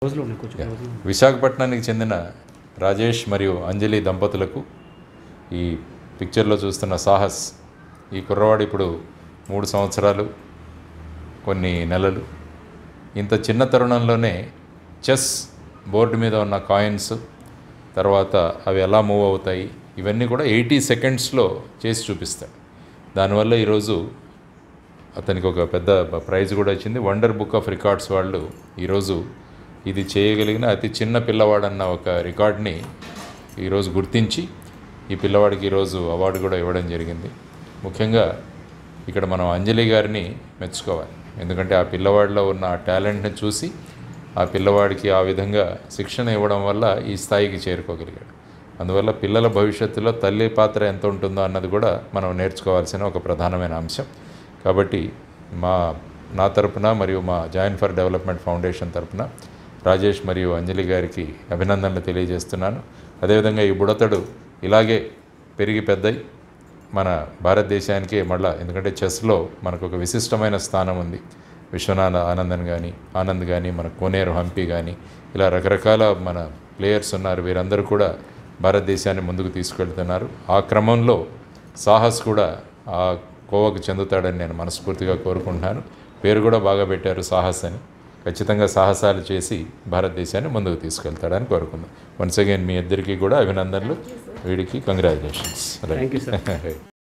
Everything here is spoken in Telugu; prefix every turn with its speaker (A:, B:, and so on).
A: క్లోజ్లో ఉన్నాయి కొంచెం క్లోజ్లో
B: విశాఖపట్నానికి చెందిన రాజేష్ మరియు అంజలి దంపతులకు ఈ పిక్చర్లో చూస్తున్న సాహస్ ఈ కుర్రవాడు ఇప్పుడు మూడు సంవత్సరాలు కొన్ని నెలలు ఇంత చిన్న తరుణంలోనే చెస్ బోర్డు మీద ఉన్న కాయిన్స్ తర్వాత అవి ఎలా మూవ్ అవుతాయి ఇవన్నీ కూడా ఎయిటీ సెకండ్స్లో చేసి చూపిస్తాడు దానివల్ల ఈరోజు అతనికి ఒక పెద్ద ప్రైజ్ కూడా వచ్చింది వండర్ బుక్ ఆఫ్ రికార్డ్స్ వాళ్ళు ఈరోజు ఇది చేయగలిగిన అతి చిన్న పిల్లవాడన్న ఒక రికార్డ్ని ఈరోజు గుర్తించి ఈ పిల్లవాడికి ఈరోజు అవార్డు కూడా ఇవ్వడం జరిగింది ముఖ్యంగా ఇక్కడ మనం అంజలి గారిని మెచ్చుకోవాలి ఎందుకంటే ఆ పిల్లవాడిలో ఉన్న ఆ టాలెంట్ని చూసి ఆ పిల్లవాడికి ఆ విధంగా శిక్షణ ఇవ్వడం వల్ల ఈ స్థాయికి చేరుకోగలిగాడు అందువల్ల పిల్లల భవిష్యత్తులో తల్లి పాత్ర ఎంత ఉంటుందో అన్నది కూడా మనం నేర్చుకోవాల్సిన ఒక ప్రధానమైన అంశం కాబట్టి మా నా తరపున మరియు మా జాయిన్ ఫర్ డెవలప్మెంట్ ఫౌండేషన్ తరపున రాజేష్ మరియు అంజలి గారికి అభినందనలు తెలియజేస్తున్నాను అదేవిధంగా ఈ బుడతడు ఇలాగే పెరిగి పెద్దయి మన భారతదేశానికి మళ్ళా ఎందుకంటే చెస్లో మనకు ఒక విశిష్టమైన స్థానం ఉంది విశ్వనాథ ఆనందన్ కానీ ఆనంద్ కానీ మన కోనేరు హంపి కానీ ఇలా రకరకాల మన ప్లేయర్స్ ఉన్నారు వీరందరూ కూడా భారతదేశాన్ని ముందుకు తీసుకెళ్తున్నారు ఆ క్రమంలో సాహస్ కూడా ఆ కోవకు చెందుతాడని నేను మనస్ఫూర్తిగా కోరుకుంటున్నాను పేరు కూడా బాగా పెట్టారు సాహస్ అని ఖచ్చితంగా సాహసాలు చేసి భారతదేశాన్ని ముందుకు తీసుకెళ్తాడని కోరుకుందాం వన్స్ అగైన్ మీ ఇద్దరికీ కూడా అభినందనలు వీడికి కంగ్రాచులేషన్స్
A: థ్యాంక్ యూ సార్